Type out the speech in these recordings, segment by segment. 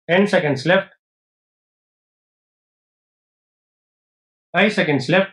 10 seconds left. 5 seconds left.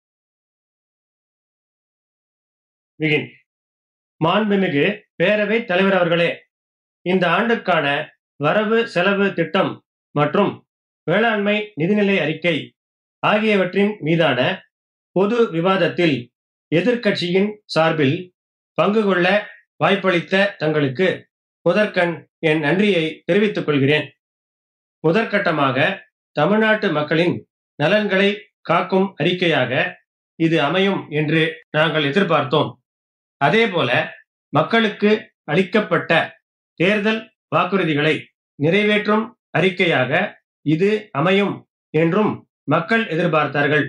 Begin. மாண்புமிகு பேரவை தலைவர் அவர்களே இந்த ஆண்டுக்கான வரவு செலவு திட்டம் மற்றும் வேளாண்மை நிதிநிலை அறிக்கை ஆகியவற்றின் மீதான பொது விவாதத்தில் எதிர்க்கட்சியின் சார்பில் பங்கு கொள்ள வாய்ப்பளித்த தங்களுக்கு முதற்கண் என் நன்றியை தெரிவித்துக் கொள்கிறேன் முதற்கட்டமாக தமிழ்நாட்டு மக்களின் நலன்களை காக்கும் அறிக்கையாக இது அமையும் என்று நாங்கள் எதிர்பார்த்தோம் அதேபோல மக்களுக்கு அளிக்கப்பட்ட தேர்தல் வாக்குறுதிகளை நிறைவேற்றும் அறிக்கையாக இது அமையும் என்றும் மக்கள் எதிர்பார்த்தார்கள்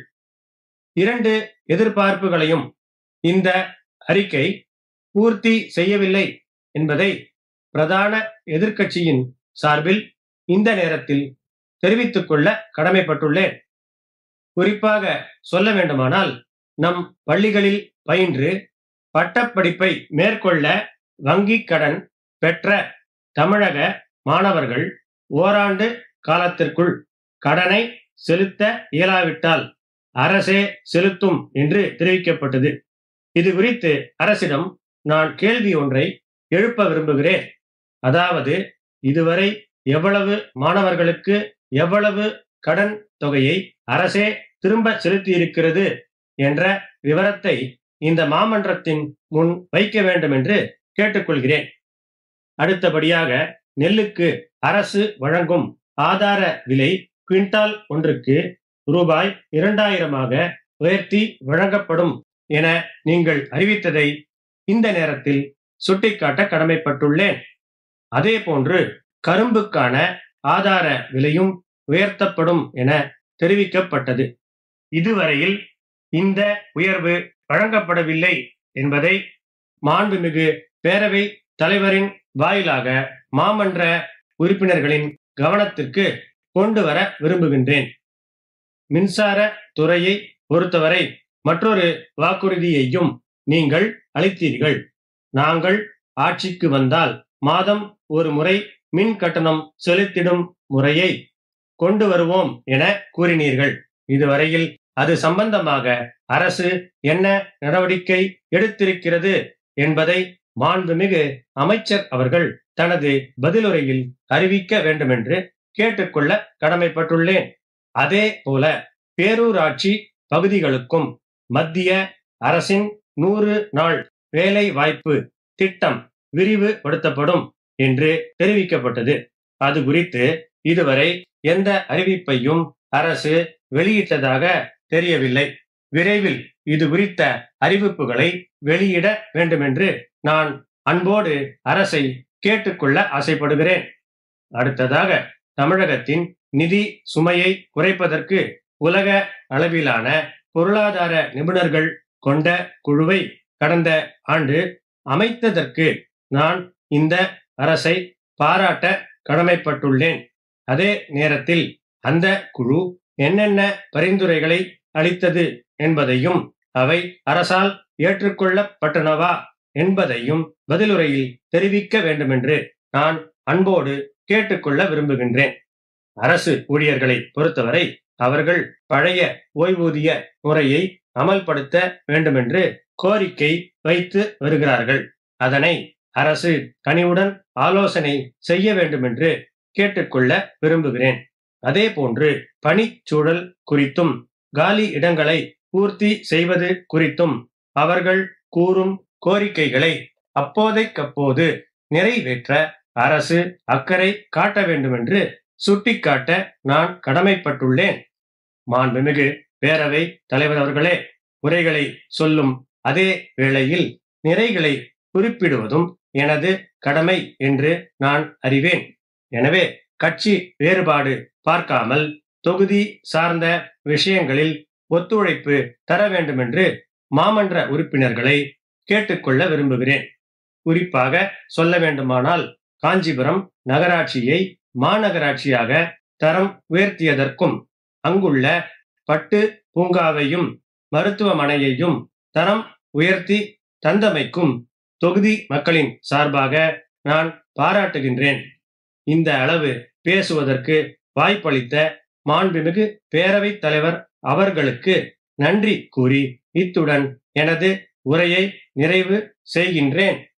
இரண்டு எதிர்பார்ப்புகளையும் இந்த அறிக்கை பூர்த்தி செய்யவில்லை என்பதை பிரதான எதிர்க்கட்சியின் சார்பில் இந்த நேரத்தில் தெரிவித்துக் கொள்ள கடமைப்பட்டுள்ளேன் குறிப்பாக சொல்ல வேண்டுமானால் நம் பள்ளிகளில் பயின்று பட்டப்படிப்பை மேற்கொள்ள வங்கிக் கடன் பெற்ற தமிழக மாணவர்கள் ஓராண்டு காலத்திற்குள் கடனை செலுத்த இயலாவிட்டால் அரசே செலுத்தும் என்று தெரிவிக்கப்பட்டது இது குறித்து அரசிடம் நான் கேள்வி ஒன்றை எழுப்ப விரும்புகிறேன் அதாவது இதுவரை எவ்வளவு மாணவர்களுக்கு எவ்வளவு கடன் தொகையை அரசே திரும்ப செலுத்தியிருக்கிறது என்ற விவரத்தை இந்த மாமன்றத்தின் முன் வைக்க வேண்டும் என்று கேட்டுக்கொள்கிறேன் அடுத்தபடியாக நெல்லுக்கு அரசு வழங்கும் ஆதார விலை குவிண்டால் ஒன்றுக்கு ரூபாய் இரண்டாயிரமாக உயர்த்தி வழங்கப்படும் என நீங்கள் அறிவித்ததை இந்த நேரத்தில் சுட்டிக்காட்ட கடமைப்பட்டுள்ளேன் அதே போன்று கரும்புக்கான ஆதார விலையும் உயர்த்தப்படும் என தெரிவிக்கப்பட்டது இதுவரையில் இந்த உயர்வு வழங்கப்படவில்லை என்பதை மாண்புமிகு பேரவை தலைவரின் வாயிலாக மாமன்ற உறுப்பினர்களின் கவனத்திற்கு கொண்டு வர விரும்புகின்றேன் மின்சார துறையை பொறுத்தவரை மற்றொரு வாக்குறுதியையும் நீங்கள் அளித்தீர்கள் நாங்கள் ஆட்சிக்கு வந்தால் மாதம் ஒரு முறை மின் கட்டணம் செலுத்திடும் முறையை கொண்டு வருவோம் என கூறினீர்கள் இதுவரையில் அது சம்பந்தமாக அரசு என்ன நடவடிக்கை எடுத்திருக்கிறது என்பதை மாண்புமிகு அமைச்சர் அவர்கள் தனது பதிலுரையில் அறிவிக்க வேண்டுமென்று கேட்டுக்கொள்ள கடமைப்பட்டுள்ளேன் அதே போல பேரூராட்சி பகுதிகளுக்கும் மத்திய அரசின் நூறு நாள் வேலை வாய்ப்பு திட்டம் விரிவுபடுத்தப்படும் என்று தெரிவிக்கப்பட்டது அது குறித்து இதுவரை எந்த அறிவிப்பையும் அரசு வெளியிட்டதாக தெரியவில்லை விரைவில் இது குறித்த அறிவிப்புகளை வெளியிட வேண்டுமென்று நான் அன்போடு அரசை கேட்டுக்கொள்ள ஆசைப்படுகிறேன் அடுத்ததாக தமிழகத்தின் நிதி சுமையை குறைப்பதற்கு உலக அளவிலான பொருளாதார நிபுணர்கள் கொண்ட குழுவை கடந்த ஆண்டு அமைத்ததற்கு நான் இந்த அரசை பாராட்ட கடமைப்பட்டுள்ளேன் அதே நேரத்தில் அந்த குழு என்னென்ன பரிந்துரைகளை அளித்தது என்பதையும் அவை அரசால் ஏற்றுக்கொள்ளப்பட்டனவா என்பதையும் பதிலுரையில் தெரிவிக்க வேண்டுமென்று நான் அன்போடு கேட்டுக்கொள்ள விரும்புகின்றேன் அரசு ஊழியர்களை பொறுத்தவரை அவர்கள் பழைய ஓய்வூதிய முறையை அமல்படுத்த வேண்டுமென்று கோரிக்கை வைத்து வருகிறார்கள் அதனை அரசு கனிவுடன் ஆலோசனை செய்ய வேண்டுமென்று கேட்டுக்கொள்ள விரும்புகிறேன் அதே போன்று பணிச்சூழல் குறித்தும் காலி இடங்களை பூர்த்தி செய்வது குறித்தும் அவர்கள் கூறும் கோரிக்கைகளை அப்போதைக்கப்போது நிறைவேற்ற அரசு அக்கறை காட்ட வேண்டுமென்று சுட்டிக்காட்ட நான் கடமைப்பட்டுள்ளேன் மாண்புமிகு பேரவை தலைவர் அவர்களே உரைகளை சொல்லும் அதே வேளையில் நிறைகளை குறிப்பிடுவதும் எனது கடமை என்று நான் அறிவேன் எனவே கட்சி வேறுபாடு பார்க்காமல் தொகுதி சார்ந்த விஷயங்களில் ஒத்துழைப்பு தர வேண்டுமென்று மாமன்ற உறுப்பினர்களை கேட்டுக்கொள்ள விரும்புகிறேன் குறிப்பாக சொல்ல வேண்டுமானால் காஞ்சிபுரம் நகராட்சியை மாநகராட்சியாக தரம் உயர்த்தியதற்கும் அங்குள்ள பட்டு பூங்காவையும் மருத்துவமனையையும் தரம் உயர்த்தி தந்தமைக்கும் தொகுதி மக்களின் சார்பாக நான் பாராட்டுகின்றேன் இந்த அளவு பேசுவதற்கு வாய்ப்பளித்த மாண்புமிகு பேரவைத் தலைவர் அவர்களுக்கு நன்றி கூறி இத்துடன் எனது உரையை நிறைவு செய்கின்றேன்